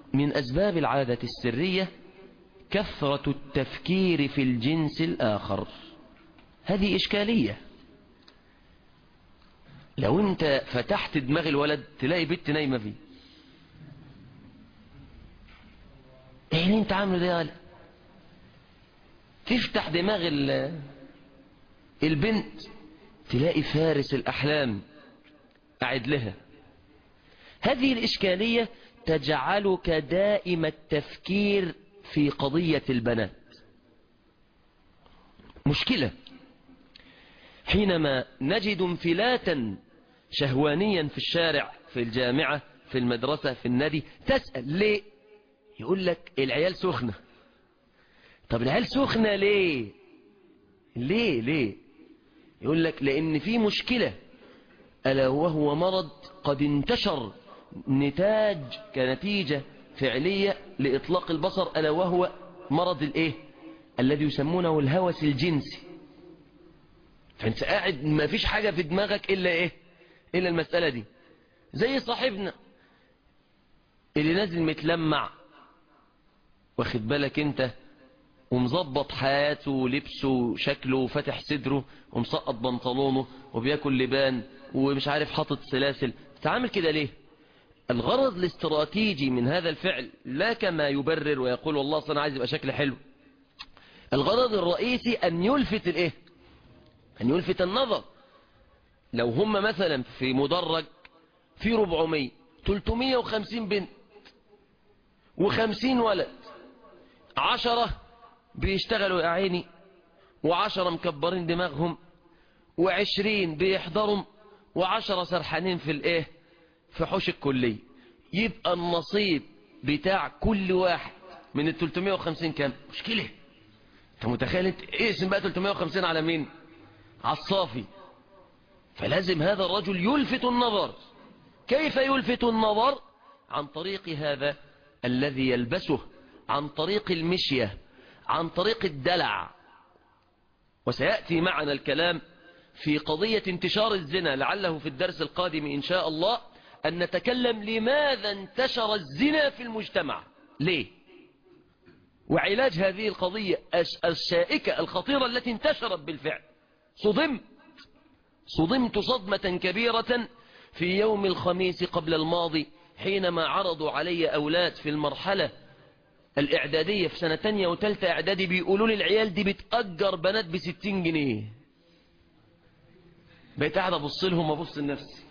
من أسباب العادة السرية كثرة التفكير في الجنس الآخر هذه إشكالية لو انت فتحت دماغ الولد تلاقي بنت نايمة فيه ايه اللي انت عامله ده يا ولد تفتح دماغ ال- البنت تلاقي فارس الأحلام قاعد لها هذه الإشكالية تجعلك دائم التفكير في قضية البنات مشكلة حينما نجد انفلاتا شهوانيا في الشارع في الجامعة في المدرسة في النادي تسأل ليه يقول لك العيال سخنة طب العيال سخنة ليه ليه ليه يقول لك لأن في مشكلة ألا وهو مرض قد انتشر نتاج كنتيجة فعلية لإطلاق البصر ألا وهو مرض الإيه الذي يسمونه الهوس الجنسي فانت قاعد ما فيش حاجة في دماغك إلا إيه إلا المسألة دي زي صاحبنا اللي نازل متلمع واخد بالك انت ومظبط حياته ولبسه وشكله وفتح صدره ومسقط بنطلونه وبياكل لبان ومش عارف حاطط سلاسل تعامل كده ليه الغرض الاستراتيجي من هذا الفعل لا كما يبرر ويقول والله أصلا انا عايز يبقى شكل حلو الغرض الرئيسي ان يلفت الايه ان يلفت النظر لو هم مثلا في مدرج في 400 350 بنت و50 ولد عشرة بيشتغلوا يا عيني وعشرة مكبرين دماغهم وعشرين بيحضروا وعشرة سرحانين في الايه في حوش الكلية يبقى النصيب بتاع كل واحد من ال 350 كام مشكلة انت متخيل انت اقسم بقى 350 على مين على الصافي فلازم هذا الرجل يلفت النظر كيف يلفت النظر عن طريق هذا الذي يلبسه عن طريق المشية عن طريق الدلع وسيأتي معنا الكلام في قضية انتشار الزنا لعله في الدرس القادم إن شاء الله أن نتكلم لماذا انتشر الزنا في المجتمع ليه وعلاج هذه القضية الشائكة الخطيرة التي انتشرت بالفعل صدمت صدمت صدمة كبيرة في يوم الخميس قبل الماضي حينما عرضوا علي أولاد في المرحلة الإعدادية في سنة تانية وتالتة إعدادي بيقولوا لي العيال دي بتأجر بنات بستين جنيه بقيت قاعد أبص لهم وأبص لنفسي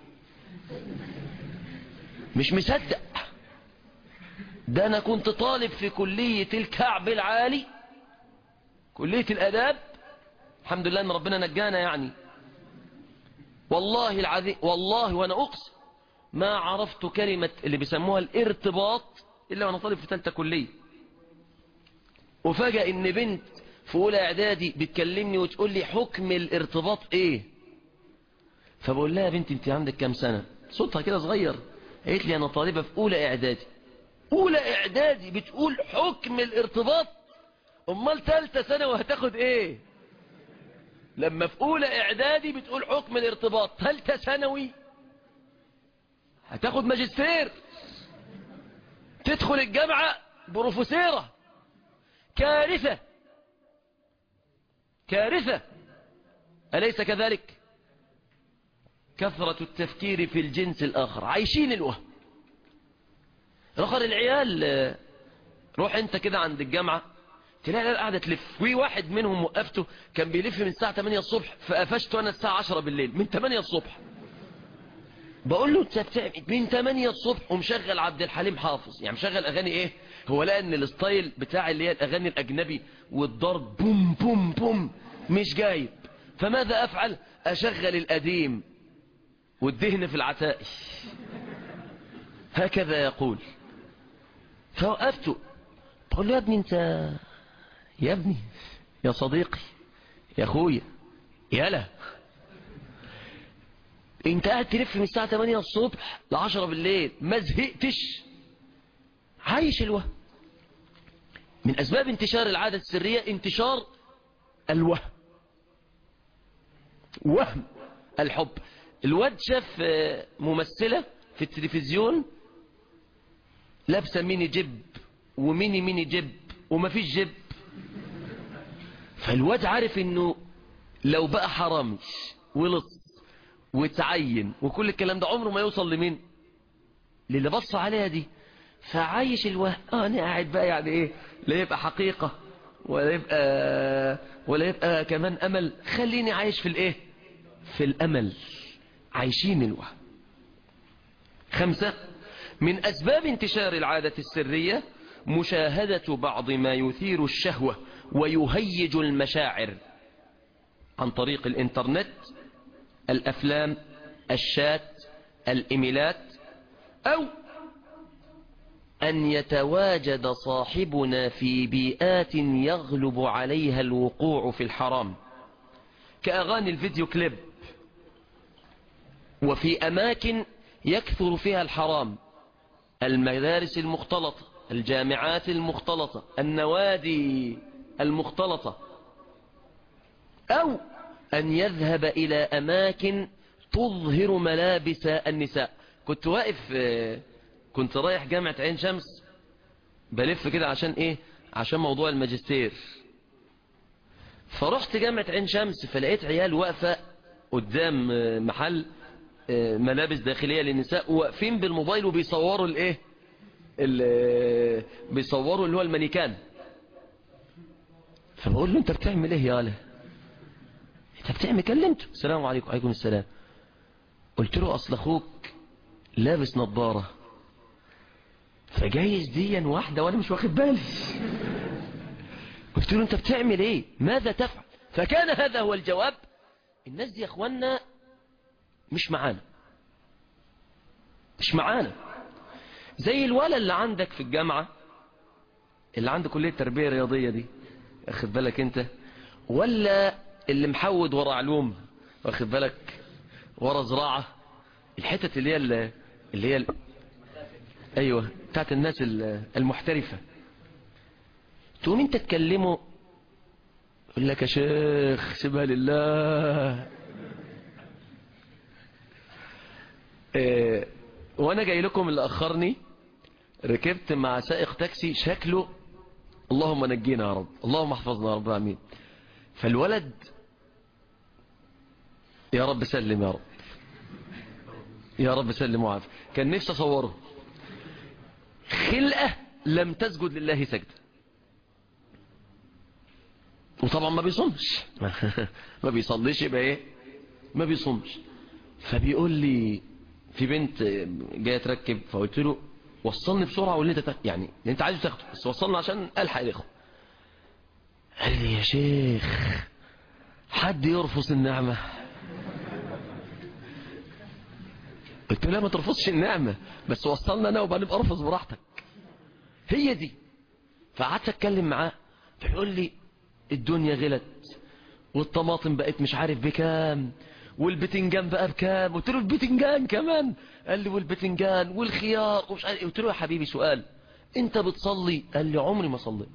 مش مصدق ده أنا كنت طالب في كلية الكعب العالي كلية الأداب الحمد لله أن ربنا نجانا يعني والله العظيم والله وأنا أقسم ما عرفت كلمة اللي بيسموها الارتباط إلا وأنا طالب في ثالثة كلية وفجأة إن بنت في أولى إعدادي بتكلمني وتقول لي حكم الارتباط إيه فبقول لها يا بنتي أنت عندك كام سنة صوتها كده صغير قالت لي أنا طالبة في أولى إعدادي أولى إعدادي بتقول حكم الارتباط أمال ثالثة سنة وهتاخد إيه لما في أولى إعدادي بتقول حكم الارتباط ثالثة ثانوي هتاخد ماجستير تدخل الجامعة بروفيسيرة كارثة كارثة أليس كذلك كثرة التفكير في الجنس الآخر عايشين الوهم رخر العيال روح انت كده عند الجامعة تلاقي العيال قاعدة تلف وي واحد منهم وقفته كان بيلف من الساعة 8 الصبح فقفشته انا الساعة 10 بالليل من 8 الصبح بقول له انت بتعمل من 8 الصبح ومشغل عبد الحليم حافظ يعني مشغل اغاني ايه هو لقى ان الستايل بتاع اللي هي الاغاني الاجنبي والضرب بوم بوم بوم مش جايب فماذا افعل اشغل القديم والدهن في العتائش هكذا يقول فوقفته بقول له يا ابني انت يا ابني يا صديقي يا اخويا يالا انت قاعد تلف من الساعة 8 الصبح ل 10 بالليل ما زهقتش عايش الوهم من اسباب انتشار العادة السرية انتشار الوهم وهم الحب الواد شاف ممثلة في التلفزيون لابسة ميني جيب وميني ميني جيب ومفيش جيب فالواد عارف انه لو بقى حرامي ولص وتعين وكل الكلام ده عمره ما يوصل لمين للي بص عليها دي فعايش الوهم اه انا قاعد بقى يعني ايه لا يبقى حقيقة ولا يبقى ولا يبقى كمان امل خليني عايش في الايه في الامل عايشين الوهم خمسة من اسباب انتشار العادة السرية مشاهدة بعض ما يثير الشهوة ويهيج المشاعر عن طريق الانترنت الافلام الشات الايميلات او ان يتواجد صاحبنا في بيئات يغلب عليها الوقوع في الحرام كاغاني الفيديو كليب وفي اماكن يكثر فيها الحرام المدارس المختلطة الجامعات المختلطة النوادي المختلطة أو أن يذهب إلى أماكن تظهر ملابس النساء كنت واقف كنت رايح جامعة عين شمس بلف كده عشان إيه عشان موضوع الماجستير فرحت جامعة عين شمس فلقيت عيال واقفة قدام محل ملابس داخلية للنساء واقفين بالموبايل وبيصوروا الايه بيصوروا اللي هو المانيكان فبقول له انت بتعمل ايه ياله انت بتعمل كلمته السلام عليكم وعليكم السلام قلت له اصل اخوك لابس نظارة فجايز ديا واحدة وانا مش واخد بالي قلت له انت بتعمل ايه ماذا تفعل فكان هذا هو الجواب الناس دي يا اخوانا مش معانا مش معانا زي الولد اللي عندك في الجامعة اللي عنده كلية تربية رياضية دي واخد بالك انت ولا اللي محود ورا علوم واخد بالك ورا زراعة الحتة اللي هي اللي, اللي هي ايوه بتاعت الناس المحترفة تقوم انت تكلمه يقول لك يا شيخ سيبها لله إيه وانا جاي لكم اللي اخرني ركبت مع سائق تاكسي شكله اللهم نجينا يا رب اللهم احفظنا يا رب امين فالولد يا رب سلم يا رب يا رب سلم وعافي كان نفسي اصوره خلقه لم تسجد لله سجده وطبعا ما بيصومش ما بيصليش يبقى ايه ما بيصومش فبيقول لي في بنت جايه تركب فقلت له وصلني بسرعه واللي انت تاخد يعني اللي انت عايزه تاخده بس وصلني عشان الحق الاخوه قال لي يا شيخ حد يرفض النعمه قلت له لا ما ترفضش النعمه بس وصلنا انا وبقى نبقى ارفض براحتك هي دي فقعدت اتكلم معاه فيقول لي الدنيا غلت والطماطم بقت مش عارف بكام والبتنجان بقى بكام قلت له البتنجان كمان قال لي والبتنجان والخيار ومش عارف قلت له يا حبيبي سؤال انت بتصلي قال لي عمري ما صليت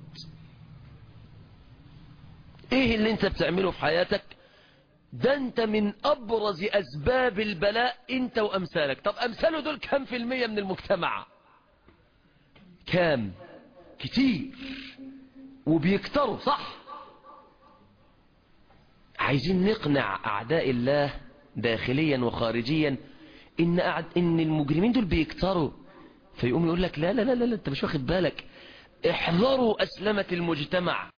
ايه اللي انت بتعمله في حياتك ده انت من ابرز اسباب البلاء انت وامثالك طب امثاله دول كام في المية من المجتمع كام كتير وبيكتروا صح عايزين نقنع أعداء الله داخليا وخارجيا إن, أعد إن المجرمين دول بيكتروا فيقوم يقول لك لا لا لا لا انت مش واخد بالك احذروا أسلمة المجتمع